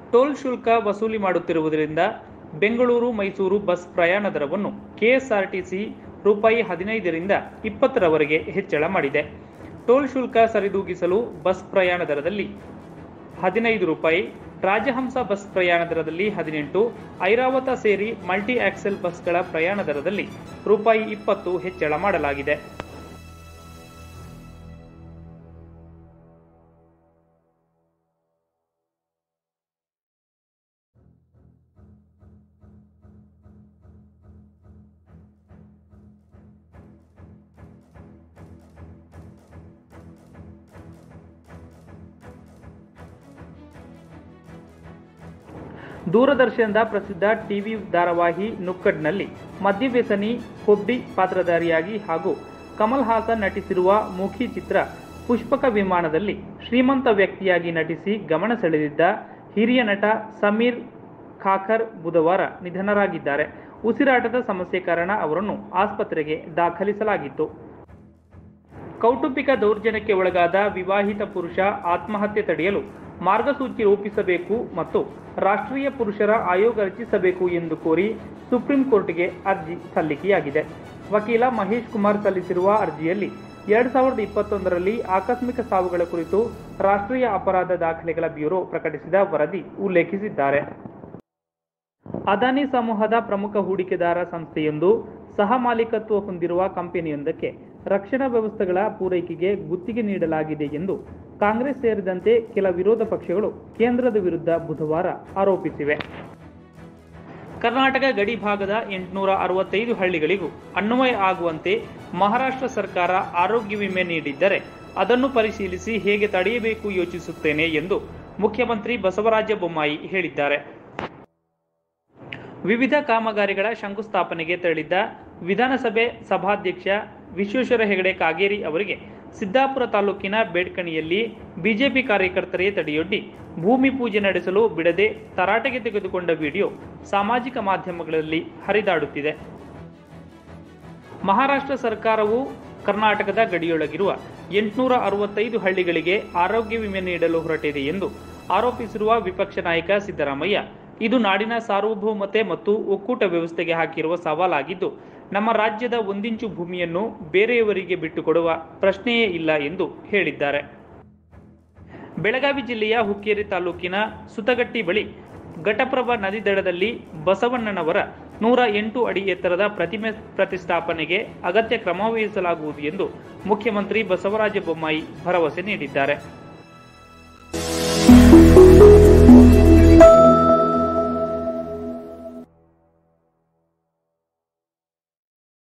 toll ಶುಲ್ಕ ವಸೂಲಿ ಮಾಡುತ್ತಿರುವುದರಿಂದ ಬೆಂಗಳೂರು ಮೈಸೂರು ಬಸ್ ಪ್ರಯಾಣ ದರವನ್ನು ಕೆಎಸ್ಆರ್ಟಿಸಿ ರೂಪಾಯಿ ಹದಿನೈದರಿಂದ ಇಪ್ಪತ್ತರವರೆಗೆ ಹೆಚ್ಚಳ ಮಾಡಿದೆ ಟೋಲ್ ಶುಲ್ಕ ಸರಿದೂಗಿಸಲು ಬಸ್ ಪ್ರಯಾಣ ದರದಲ್ಲಿ ಹದಿನೈದು ರೂಪಾಯಿ ರಾಜಹಂಸ ಬಸ್ ಪ್ರಯಾಣ ದರದಲ್ಲಿ ಹದಿನೆಂಟು ಐರಾವತ ಸೇರಿ ಮಲ್ಟಿ ಆಕ್ಸೆಲ್ ಬಸ್ಗಳ ಪ್ರಯಾಣ ದರದಲ್ಲಿ ರೂಪಾಯಿ ಇಪ್ಪತ್ತು ಹೆಚ್ಚಳ ಮಾಡಲಾಗಿದೆ ದೂರದರ್ಶನದ ಪ್ರಸಿದ್ಧ ಟಿವಿ ಧಾರಾವಾಹಿ ನುಕ್ಕಡ್ನಲ್ಲಿ ಮದ್ಯವ್ಯಸನಿ ಹೊಡ್ಡಿ ಪಾತ್ರಧಾರಿಯಾಗಿ ಹಾಗೂ ಕಮಲ್ ಹಾಸನ್ ನಟಿಸಿರುವ ಮುಖಿ ಚಿತ್ರ ಪುಷ್ಪಕ ವಿಮಾನದಲ್ಲಿ ಶ್ರೀಮಂತ ವ್ಯಕ್ತಿಯಾಗಿ ನಟಿಸಿ ಗಮನ ಸೆಳೆದಿದ್ದ ಹಿರಿಯ ನಟ ಸಮೀರ್ ಖಾಕರ್ ಬುಧವಾರ ನಿಧನರಾಗಿದ್ದಾರೆ ಉಸಿರಾಟದ ಸಮಸ್ಯೆ ಕಾರಣ ಅವರನ್ನು ಆಸ್ಪತ್ರೆಗೆ ದಾಖಲಿಸಲಾಗಿತ್ತು ಕೌಟುಂಬಿಕ ದೌರ್ಜನ್ಯಕ್ಕೆ ಒಳಗಾದ ವಿವಾಹಿತ ಪುರುಷ ಆತ್ಮಹತ್ಯೆ ತಡೆಯಲು ಮಾರ್ಗಸೂಚಿ ರೂಪಿಸಬೇಕು ಮತ್ತು ರಾಷ್ಟ್ರೀಯ ಪುರುಷರ ಆಯೋಗ ರಚಿಸಬೇಕು ಎಂದು ಕೋರಿ ಸುಪ್ರೀಂ ಕೋರ್ಟ್ಗೆ ಅರ್ಜಿ ಸಲ್ಲಿಕೆಯಾಗಿದೆ ವಕೀಲ ಮಹೇಶ್ ಕುಮಾರ್ ಸಲ್ಲಿಸಿರುವ ಅರ್ಜಿಯಲ್ಲಿ ಎರಡ್ ಸಾವಿರದ ಇಪ್ಪತ್ತೊಂದರಲ್ಲಿ ಆಕಸ್ಮಿಕ ಸಾವುಗಳ ಕುರಿತು ರಾಷ್ಟ್ರೀಯ ಅಪರಾಧ ದಾಖಲೆಗಳ ಬ್ಯೂರೋ ಪ್ರಕಟಿಸಿದ ವರದಿ ಉಲ್ಲೇಖಿಸಿದ್ದಾರೆ ಅದಾನಿ ಸಮೂಹದ ಪ್ರಮುಖ ಹೂಡಿಕೆದಾರ ಸಂಸ್ಥೆಯೊಂದು ಸಹ ಮಾಲೀಕತ್ವ ಹೊಂದಿರುವ ಕಂಪನಿಯೊಂದಕ್ಕೆ ರಕ್ಷಣಾ ವ್ಯವಸ್ಥೆಗಳ ಪೂರೈಕೆಗೆ ಗುತ್ತಿಗೆ ನೀಡಲಾಗಿದೆ ಎಂದು ಕಾಂಗ್ರೆಸ್ ಸೇರಿದಂತೆ ಕೆಲ ವಿರೋಧ ಪಕ್ಷಗಳು ಕೇಂದ್ರದ ವಿರುದ್ಧ ಬುಧವಾರ ಆರೋಪಿಸಿವೆ ಕರ್ನಾಟಕ ಗಡಿ ಭಾಗದ ಎಂಟುನೂರ ಅರವತ್ತೈದು ಹಳ್ಳಿಗಳಿಗೂ ಅನ್ವಯ ಆಗುವಂತೆ ಮಹಾರಾಷ್ಟ್ರ ಸರ್ಕಾರ ಆರೋಗ್ಯ ವಿಮೆ ನೀಡಿದ್ದರೆ ಅದನ್ನು ಪರಿಶೀಲಿಸಿ ಹೇಗೆ ತಡೆಯಬೇಕು ಯೋಚಿಸುತ್ತೇನೆ ಎಂದು ಮುಖ್ಯಮಂತ್ರಿ ಬಸವರಾಜ ಬೊಮ್ಮಾಯಿ ಹೇಳಿದ್ದಾರೆ ವಿವಿಧ ಕಾಮಗಾರಿಗಳ ಶಂಕುಸ್ಥಾಪನೆಗೆ ತೆರಳಿದ್ದ ವಿಧಾನಸಭೆ ಸಭಾಧ್ಯಕ್ಷ ವಿಶ್ವೇಶ್ವರ ಹೆಗಡೆ ಕಾಗೇರಿ ಅವರಿಗೆ ಸಿದ್ದಾಪುರ ತಾಲೂಕಿನ ಬೇಡ್ಕಣಿಯಲ್ಲಿ ಬಿಜೆಪಿ ಕಾರ್ಯಕರ್ತರೇ ತಡೆಯೊಡ್ಡಿ ಭೂಮಿ ಪೂಜೆ ನಡೆಸಲು ಬಿಡದೆ ತರಾಟೆಗೆ ತೆಗೆದುಕೊಂಡ ವಿಡಿಯೋ ಸಾಮಾಜಿಕ ಮಾಧ್ಯಮಗಳಲ್ಲಿ ಹರಿದಾಡುತ್ತಿದೆ ಮಹಾರಾಷ್ಟ್ರ ಸರ್ಕಾರವು ಕರ್ನಾಟಕದ ಗಡಿಯೊಳಗಿರುವ ಎಂಟುನೂರ ಅರವತ್ತೈದು ಹಳ್ಳಿಗಳಿಗೆ ಆರೋಗ್ಯ ವಿಮೆ ನೀಡಲು ಹೊರಟಿದೆ ಎಂದು ಆರೋಪಿಸಿರುವ ವಿಪಕ್ಷ ನಾಯಕ ಸಿದ್ದರಾಮಯ್ಯ ಇದು ನಾಡಿನ ಸಾರ್ವಭೌಮತೆ ಮತ್ತು ಒಕ್ಕೂಟ ವ್ಯವಸ್ಥೆಗೆ ಹಾಕಿರುವ ಸವಾಲಾಗಿದ್ದು ನಮ್ಮ ರಾಜ್ಯದ ಒಂದಿಂಚು ಭೂಮಿಯನ್ನು ಬೇರೆಯವರಿಗೆ ಬಿಟ್ಟುಕೊಡುವ ಪ್ರಶ್ನೆಯೇ ಇಲ್ಲ ಎಂದು ಹೇಳಿದ್ದಾರೆ ಬೆಳಗಾವಿ ಜಿಲ್ಲೆಯ ಹುಕ್ಕೇರಿ ತಾಲೂಕಿನ ಸುತಗಟ್ಟಿ ಬಳಿ ಘಟಪ್ರಭಾ ನದಿ ದಡದಲ್ಲಿ ಬಸವಣ್ಣನವರ ನೂರ ಎಂಟು ಅಡಿ ಎತ್ತರದ ಪ್ರತಿಮೆ ಪ್ರತಿಷ್ಠಾಪನೆಗೆ ಅಗತ್ಯ ಕ್ರಮ ವಹಿಸಲಾಗುವುದು ಎಂದು ಮುಖ್ಯಮಂತ್ರಿ ಬಸವರಾಜ ಬೊಮ್ಮಾಯಿ ಭರವಸೆ ನೀಡಿದ್ದಾರೆ